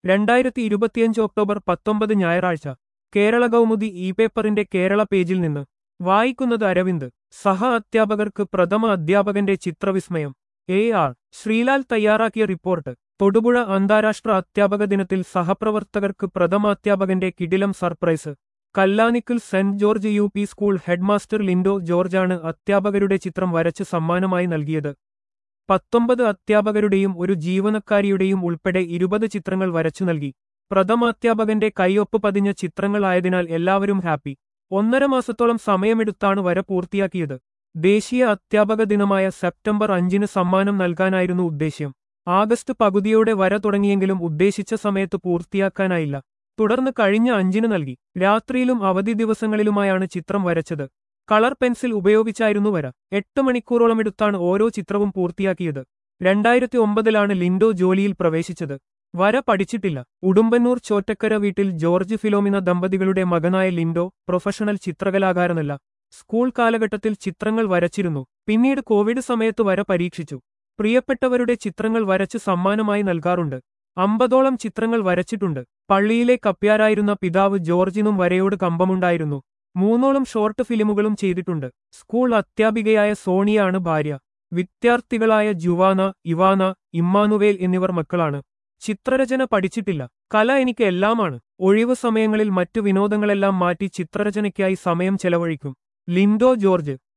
രണ്ടായിരത്തി ഇരുപത്തിയഞ്ച് ഒക്ടോബർ പത്തൊമ്പത് ഞായറാഴ്ച കേരള കൗമുദി ഇ പേപ്പറിന്റെ കേരള പേജിൽ നിന്ന് വായിക്കുന്നത് അരവിന്ദ് സഹ അധ്യാപകർക്ക് പ്രഥമ അധ്യാപകന്റെ ചിത്രവിസ്മയം എ ആർ ശ്രീലാൽ തയ്യാറാക്കിയ റിപ്പോർട്ട് തൊടുപുഴ അന്താരാഷ്ട്ര അധ്യാപക ദിനത്തിൽ സഹപ്രവർത്തകർക്ക് പ്രഥമ അധ്യാപകന്റെ കിടിലം സർപ്രൈസ് കല്ലാനിക്കൽ സെന്റ് George U P school headmaster Lindo ജോർജാണ് അധ്യാപകരുടെ ചിത്രം വരച്ച് സമ്മാനമായി നൽകിയത് പത്തൊമ്പത് അധ്യാപകരുടെയും ഒരു ജീവനക്കാരിയുടെയും ഉൾപ്പെടെ ഇരുപത് ചിത്രങ്ങൾ വരച്ചു നൽകി പ്രഥമാധ്യാപകന്റെ കൈയൊപ്പ് പതിഞ്ഞ ചിത്രങ്ങളായതിനാൽ എല്ലാവരും ഹാപ്പി ഒന്നര മാസത്തോളം സമയമെടുത്താണ് വര പൂർത്തിയാക്കിയത് ദേശീയ അധ്യാപക ദിനമായ സെപ്റ്റംബർ അഞ്ചിന് സമ്മാനം നൽകാനായിരുന്നു ഉദ്ദേശ്യം ആഗസ്റ്റ് പകുതിയോടെ വര തുടങ്ങിയെങ്കിലും ഉദ്ദേശിച്ച സമയത്ത് പൂർത്തിയാക്കാനായില്ല തുടർന്ന് കഴിഞ്ഞ അഞ്ചിന് നൽകി രാത്രിയിലും അവധി ദിവസങ്ങളിലുമായാണ് ചിത്രം വരച്ചത് കളർ പെൻസിൽ ഉപയോഗിച്ചായിരുന്നു വര എട്ട് മണിക്കൂറോളം എടുത്താണ് ഓരോ ചിത്രവും പൂർത്തിയാക്കിയത് രണ്ടായിരത്തി ഒമ്പതിലാണ് ലിൻഡോ ജോലിയിൽ പ്രവേശിച്ചത് വര പഠിച്ചിട്ടില്ല ഉടുമ്പന്നൂർ ചോറ്റക്കര വീട്ടിൽ ജോർജ് ഫിലോമിന ദമ്പതികളുടെ മകനായ ലിൻഡോ പ്രൊഫഷണൽ ചിത്രകലാകാരനല്ല സ്കൂൾ കാലഘട്ടത്തിൽ ചിത്രങ്ങൾ വരച്ചിരുന്നു പിന്നീട് കോവിഡ് സമയത്ത് വര പരീക്ഷിച്ചു പ്രിയപ്പെട്ടവരുടെ ചിത്രങ്ങൾ വരച്ച് സമ്മാനമായി നൽകാറുണ്ട് അമ്പതോളം ചിത്രങ്ങൾ വരച്ചിട്ടുണ്ട് പള്ളിയിലെ കപ്പ്യാരായിരുന്ന പിതാവ് ജോർജിനും വരയോട് കമ്പമുണ്ടായിരുന്നു മൂന്നോളം ഷോർട്ട് ഫിലിമുകളും ചെയ്തിട്ടുണ്ട് സ്കൂൾ അധ്യാപികയായ സോണിയാണ് ഭാര്യ വിദ്യാർത്ഥികളായ ജുവാന ഇവാന ഇമ്മാനുവേൽ എന്നിവർ മക്കളാണ് ചിത്രരചന പഠിച്ചിട്ടില്ല കല എനിക്ക് എല്ലാമാണ് ഒഴിവു സമയങ്ങളിൽ മറ്റു വിനോദങ്ങളെല്ലാം മാറ്റി ചിത്രരചനയ്ക്കായി സമയം ചെലവഴിക്കും ലിൻഡോ ജോർജ്